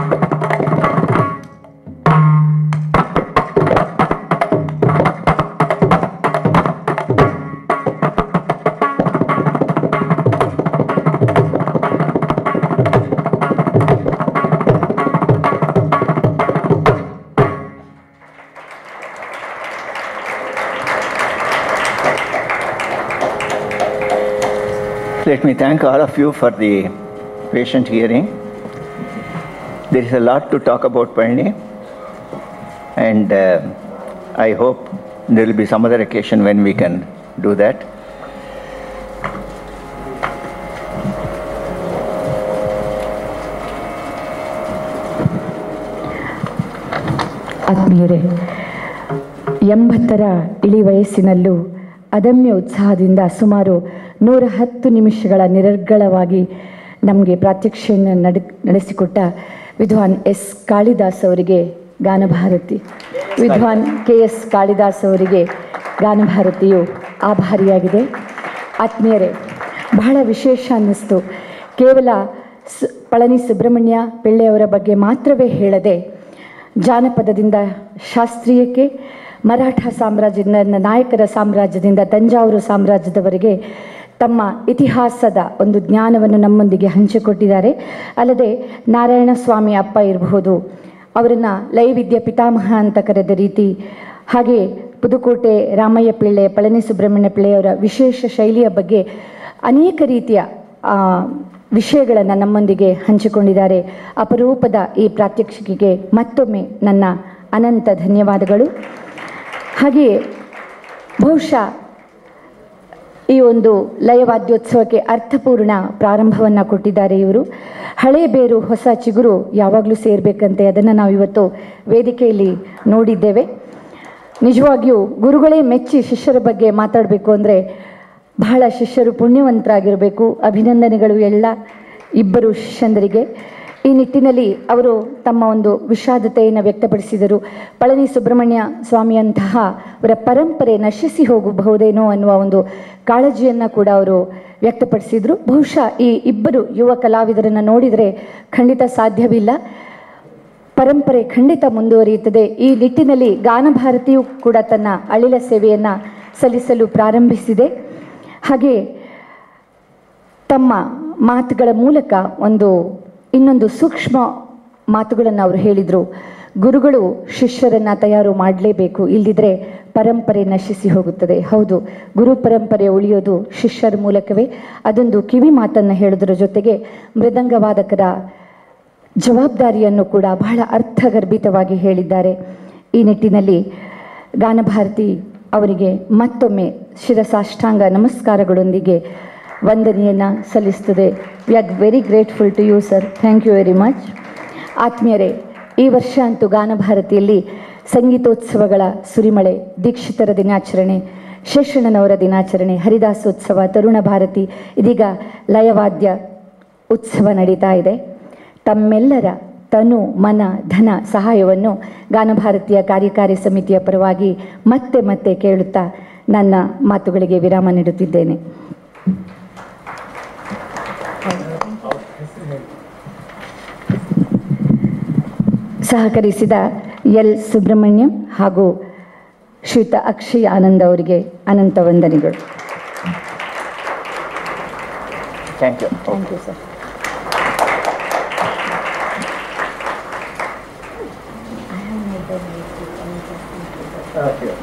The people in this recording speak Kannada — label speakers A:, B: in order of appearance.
A: Let me thank all of you for the patient hearing. There is a lot to talk about Palni, and uh, I hope there will be some other occasion when we can do that.
B: ಆತ್ಮೀಯರೇ ಎಂಬತ್ತರ ಇಳಿ ವಯಸ್ಸಿನಲ್ಲೂ ಅದಮ್ಯ ಉತ್ಸಾಹದಿಂದ ಸುಮಾರು ನೂರ ಹತ್ತು ನಿಮಿಷಗಳ ನಿರರ್ಗಳವಾಗಿ ನಮಗೆ ಪ್ರಾತ್ಯಕ್ಷೆಯನ್ನು ನಡೆ ನಡೆಸಿಕೊಟ್ಟ ವಿದ್ವಾನ್ ಎಸ್ ಕಾಳಿದಾಸ್ ಅವರಿಗೆ ಗಾನಭಾರತಿ ವಿದ್ವಾನ್ ಕೆ ಎಸ್ ಕಾಳಿದಾಸ್ ಅವರಿಗೆ ಗಾನಭಾರತಿಯು ಆಭಾರಿಯಾಗಿದೆ ಆತ್ಮೀಯರೇ ಬಹಳ ವಿಶೇಷ ಅನ್ನಿಸ್ತು ಕೇವಲ ಸ್ ಪಳನಿ ಸುಬ್ರಹ್ಮಣ್ಯ ಪಿಳ್ಳೆಯವರ ಬಗ್ಗೆ ಮಾತ್ರವೇ ಹೇಳದೆ ಜಾನಪದದಿಂದ ಶಾಸ್ತ್ರೀಯಕ್ಕೆ ಮರಾಠ ಸಾಮ್ರಾಜ್ಯದ ನಾಯಕರ ಸಾಮ್ರಾಜ್ಯದಿಂದ ತಂಜಾವೂರು ಸಾಮ್ರಾಜ್ಯದವರೆಗೆ ತಮ್ಮ ಇತಿಹಾಸದ ಒಂದು ಜ್ಞಾನವನ್ನು ನಮ್ಮೊಂದಿಗೆ ಹಂಚಿಕೊಟ್ಟಿದ್ದಾರೆ ಅಲ್ಲದೆ ನಾರಾಯಣ ಸ್ವಾಮಿ ಅಪ್ಪ ಇರಬಹುದು ಅವರನ್ನು ಲೈವಿದ್ಯ ಪಿತಾಮಹ ಅಂತ ಕರೆದ ರೀತಿ ಹಾಗೆ ಪುದುಕೋಟೆ ರಾಮಯ್ಯ ಪಿಳ್ಳೆ ಪಳನಿ ಸುಬ್ರಹ್ಮಣ್ಯ ಪಿಳ್ಳೆಯವರ ವಿಶೇಷ ಶೈಲಿಯ ಬಗ್ಗೆ ಅನೇಕ ರೀತಿಯ ಆ, ವಿಷಯಗಳನ್ನು ನಮ್ಮೊಂದಿಗೆ ಹಂಚಿಕೊಂಡಿದ್ದಾರೆ ಅಪರೂಪದ ಈ ಪ್ರಾತ್ಯಕ್ಷಿಕೆಗೆ ಮತ್ತೊಮ್ಮೆ ನನ್ನ ಅನಂತ ಧನ್ಯವಾದಗಳು ಹಾಗೆಯೇ ಬಹುಶಃ ಈ ಒಂದು ಲಯವಾದ್ಯೋತ್ಸವಕ್ಕೆ ಅರ್ಥಪೂರ್ಣ ಪ್ರಾರಂಭವನ್ನು ಕೊಟ್ಟಿದ್ದಾರೆ ಇವರು ಹಳೆ ಬೇರು ಹೊಸ ಚಿಗುರು ಯಾವಾಗಲೂ ಸೇರಬೇಕಂತೆ ಅದನ್ನು ನಾವು ಇವತ್ತು ವೇದಿಕೆಯಲ್ಲಿ ನೋಡಿದ್ದೇವೆ ನಿಜವಾಗಿಯೂ ಗುರುಗಳೇ ಮೆಚ್ಚಿ ಶಿಷ್ಯರ ಬಗ್ಗೆ ಮಾತಾಡಬೇಕು ಅಂದರೆ ಬಹಳ ಶಿಷ್ಯರು ಪುಣ್ಯವಂತರಾಗಿರಬೇಕು ಅಭಿನಂದನೆಗಳು ಎಲ್ಲ ಇಬ್ಬರು ಶಿಷ್ಯಂದರಿಗೆ ಈ ನಿಟ್ಟಿನಲ್ಲಿ ಅವರು ತಮ್ಮ ಒಂದು ವಿಷಾದತೆಯನ್ನು ವ್ಯಕ್ತಪಡಿಸಿದರು ಪಳನಿ ಸುಬ್ರಹ್ಮಣ್ಯ ಸ್ವಾಮಿಯಂತಹ ಅವರ ಪರಂಪರೆ ನಶಿಸಿ ಹೋಗಬಹುದೇನೋ ಅನ್ನುವ ಒಂದು ಕಾಳಜಿಯನ್ನು ಕೂಡ ಅವರು ವ್ಯಕ್ತಪಡಿಸಿದರು ಬಹುಶಃ ಈ ಇಬ್ಬರು ಯುವ ಕಲಾವಿದರನ್ನು ನೋಡಿದರೆ ಖಂಡಿತ ಸಾಧ್ಯವಿಲ್ಲ ಪರಂಪರೆ ಖಂಡಿತ ಮುಂದುವರಿಯುತ್ತದೆ ಈ ನಿಟ್ಟಿನಲ್ಲಿ ಗಾನಭಾರತಿಯು ಕೂಡ ತನ್ನ ಅಳಿಲ ಸೇವೆಯನ್ನು ಸಲ್ಲಿಸಲು ಪ್ರಾರಂಭಿಸಿದೆ ಹಾಗೆ ತಮ್ಮ ಮಾತುಗಳ ಮೂಲಕ ಒಂದು ಇನ್ನೊಂದು ಸೂಕ್ಷ್ಮ ಮಾತುಗಳನ್ನು ಅವರು ಹೇಳಿದರು ಗುರುಗಳು ಶಿಷ್ಯರನ್ನು ತಯಾರು ಮಾಡಲೇಬೇಕು ಇಲ್ಲದಿದ್ದರೆ ಪರಂಪರೆ ನಶಿಸಿ ಹೋಗುತ್ತದೆ ಹೌದು ಗುರು ಪರಂಪರೆ ಉಳಿಯೋದು ಶಿಷ್ಯರ ಮೂಲಕವೇ ಅದೊಂದು ಕಿವಿ ಮಾತನ್ನು ಹೇಳೋದ್ರ ಜೊತೆಗೆ ಮೃದಂಗವಾದಕರ ಜವಾಬ್ದಾರಿಯನ್ನು ಕೂಡ ಬಹಳ ಅರ್ಥಗರ್ಭಿತವಾಗಿ ಹೇಳಿದ್ದಾರೆ ಈ ನಿಟ್ಟಿನಲ್ಲಿ ಗಾನಭಾರತಿ ಅವರಿಗೆ ಮತ್ತೊಮ್ಮೆ ಶಿರಸಾಷ್ಟಾಂಗ ನಮಸ್ಕಾರಗಳೊಂದಿಗೆ ವಂದನೆಯನ್ನು ಸಲ್ಲಿಸ್ತದೆ we are very grateful to you sir thank you very much ಆತ್ಮೀಯರೇ ಈ ವರ್ಷ ಅಂತೂ ಗಾನಭಾರತಿಯಲ್ಲಿ ಸಂಗೀತೋತ್ಸವಗಳ ಸುರಿಮಳೆ ದೀಕ್ಷಿತರ ದಿನಾಚರಣೆ ಶೇಷಣ್ಣನವರ ದಿನಾಚರಣೆ ಹರಿದಾಸೋತ್ಸವ ತರುಣ ಭಾರತಿ ಇದೀಗ ಲಯವಾದ್ಯ ಉತ್ಸವ ನಡೀತಾ ಇದೆ ತಮ್ಮೆಲ್ಲರ ತನು ಮನ ಧನ ಸಹಾಯವನ್ನು ಗಾನಭಾರತಿಯ ಕಾರ್ಯಕಾರಿ ಸಮಿತಿಯ ಪರವಾಗಿ ಮತ್ತೆ ಮತ್ತೆ ಕೇಳುತ್ತಾ ನನ್ನ ಮಾತುಗಳಿಗೆ ವಿರಾಮ ನೀಡುತ್ತಿದ್ದೇನೆ ಸಹಕರಿಸಿದ ಎಲ್ ಸುಬ್ರಹ್ಮಣ್ಯಂ ಹಾಗೂ ಶ್ರೀಯುತ ಅಕ್ಷಯ್ ಆನಂದ್ ಅವರಿಗೆ ಅನಂತ ವಂದನೆಗಳು
A: Thank you.
B: Thank you sir
A: Uh, here.